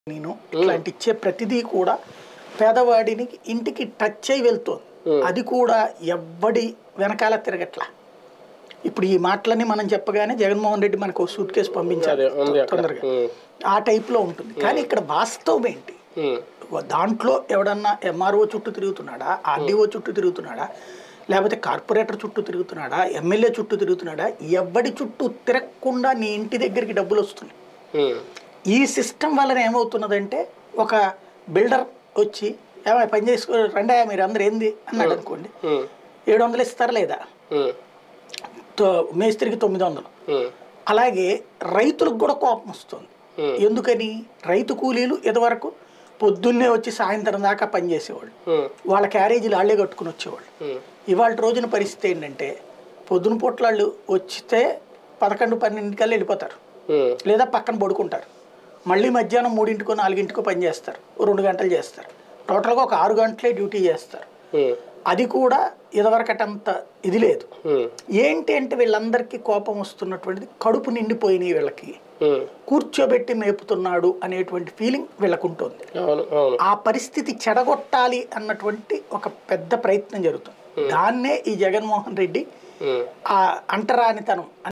నేను ఇట్లాంటి ఇచ్చే ప్రతిదీ కూడా పేదవాడిని ఇంటికి టచ్ అయి వెళ్తుంది అది కూడా ఎవ్వడి వెనకాల తిరగట్లా ఇప్పుడు ఈ మాటలన్నీ మనం చెప్పగానే జగన్మోహన్ రెడ్డి మనకు సూట్ కేసు పంపించారు అదే ఉంది అక్కడ తొందరగా ఉమ్, ఆ టైప్లో ఉంటుంది కానీ ఇక్కడ వాస్తవం ఏంటి ఉమ్, దాంట్లో ఎవడన్నా ఎంఆర్ఓ చుట్టూ తిరుగుతున్నాడా ఆర్డీఓ చుట్టూ తిరుగుతున్నాడా లేకపోతే కార్పొరేటర్ చుట్టూ తిరుగుతున్నాడా ఎమ్మెల్యే చుట్టూ తిరుగుతున్నాడా ఎవడి చుట్టూ తిరగకుండా నీ ఇంటి దగ్గరికి డబ్బులు వస్తున్నాయి ఉమ్, ఈ సిస్టమ్ వలన ఏమవుతున్నదంటే ఒక బిల్డర్ వచ్చి ఏమై పని చేసుకో రండి మీరు అందరు ఏంది అన్నాడు అనుకోండి ఉమ్, ఏడు వందలు ఇస్తారా లేదా ఉమ్, తో- మేస్త్రికి తొమ్మిది వందలు ఉమ్, అలాగే రైతులకు కూడా కోపం వస్తుంది Hmm. ఎందుకని రైతు కూలీలు ఇదివరకు పొద్దున్నే వచ్చి సాయంత్రం దాకా పనిచేసేవాళ్ళు ఉమ్, వాళ్ళ క్యారేజీలు వాళ్ళే కట్టుకుని వచ్చేవాళ్ళు ఉమ్, ఇవాళ రోజున పరిస్థితి ఏంటంటే పొద్దున పూట్ల వాళ్ళు వచ్చితే పదకొండు పన్నెండింటికల్లా వెళ్ళిపోతారు ఉమ్, లేదా పక్కన పడుకుంటారు మళ్ళీ మధ్యాహ్నం మూడింటికో నాలుగింటికో పని చేస్తారు ఓ రెండు గంటలు చేస్తారు టోటల్గా ఒక ఆరు గంటలే డ్యూటీ చేస్తారు ఉమ్, అది కూడా ఇదివరకటంత ఇది లేదు ఉమ్, ఏంటి అంటే వీళ్ళందరికీ కోపం వస్తున్నటువంటిది కడుపు నిండిపోయినాయి వీళ్ళకి ఉమ్, కూర్చోబెట్టి మేపుతున్నాడు అనేటువంటి ఫీలింగ్ వీళ్ళకు ఉంటుంది అవును అవును ఆ పరిస్థితి చెడగొట్టాలి అన్నటువంటి ఒక పెద్ద ప్రయత్నం జరుగుతుంది దాన్నే ఈ జగన్మోహన్ రెడ్డి ఉమ్. ఆ అంటరానితనం